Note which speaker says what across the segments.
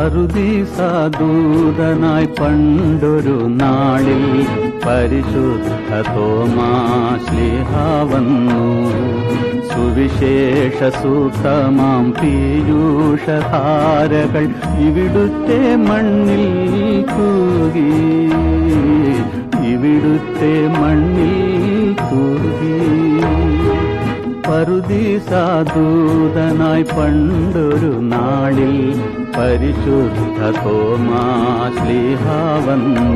Speaker 1: പറുദീസാദൂതനായി പണ്ടൊരു നാളിൽ പരിശുദ്ധ തോമാശ്ലിഹ വന്നു സുവിശേഷ സൂക്തമാം പീയൂഷധാരകൾ ഇവിടുത്തെ മണ്ണിൽ തൂകി ഇവിടുത്തെ മണ്ണിൽ തൂകി പറുദീസാദൂതനായി പണ്ടൊരു നാളിൽ പരിശുദ്ധ തോമാശ്ലിഹ വന്നു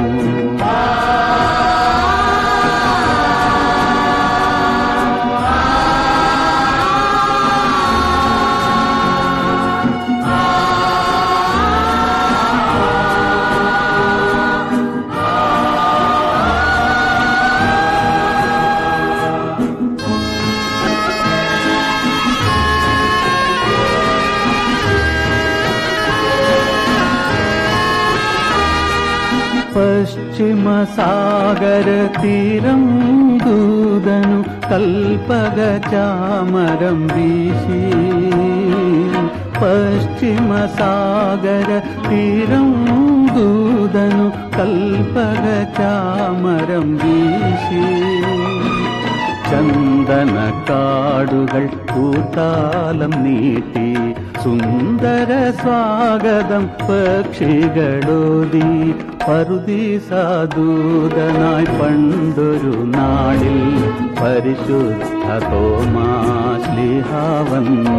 Speaker 1: പശ്ചിമസാഗര തീരം ദൂതനു കൽപ്പക ചാമരം വീശി പശ്ചിമസാഗര തീരം ദൂതനു കൽപ്പക ചാമരം വീശി ചന്ദന കാടുകൾ കൂത്താലം നീട്ടി സുന്ദര സ്വാഗതം പക്ഷികളോതി പറുദീസാദൂതനായി പണ്ടൊരു നാളിൽ പരിശുദ്ധ തോമാശ്ലിഹ വന്നു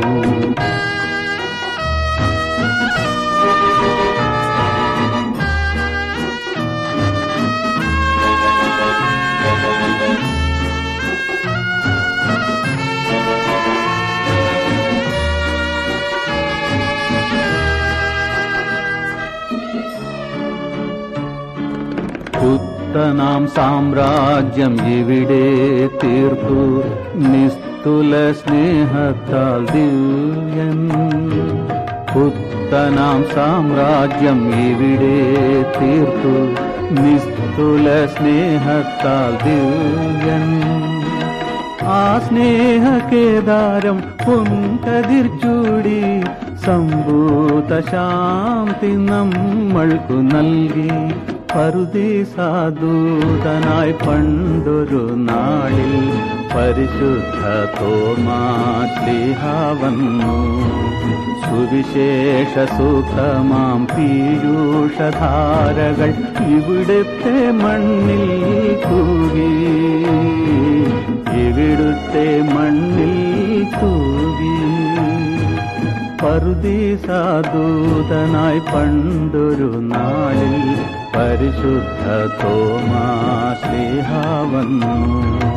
Speaker 1: പുത്തനാം സാമ്രാജ്യം ഇവിടെ തീർത്തു നിസ്തുല സ്നേഹത്താൽ ദിവ്യൻ പുത്തനാം സാമ്രാജ്യം ഇവിടെ തീർത്തു നിസ്തുല സ്നേഹത്താൽ ദിവ്യൻ ആ സ്നേഹകേദാരം പൊൻകതിർ ചൂടി സംഭൂത ശാന്തി നമ്മൾക്കു നൽകി പറുദീസാദൂതനായി പണ്ടൊരു നാളിൽ പരിശുദ്ധ തോമാശ്ലിഹ വന്നു സുവിശേഷ സുഖമാം പീയൂഷധാരകൾ ഇവിടുത്തെ മണ്ണിൽ തൂകി ഇവിടുത്തെ മണ്ണിൽ തൂകി പറുദീസാദൂതനായി പണ്ടൊരു നാളിൽ പരിശുദ്ധ തോമാശ്ലിഹ വന്നു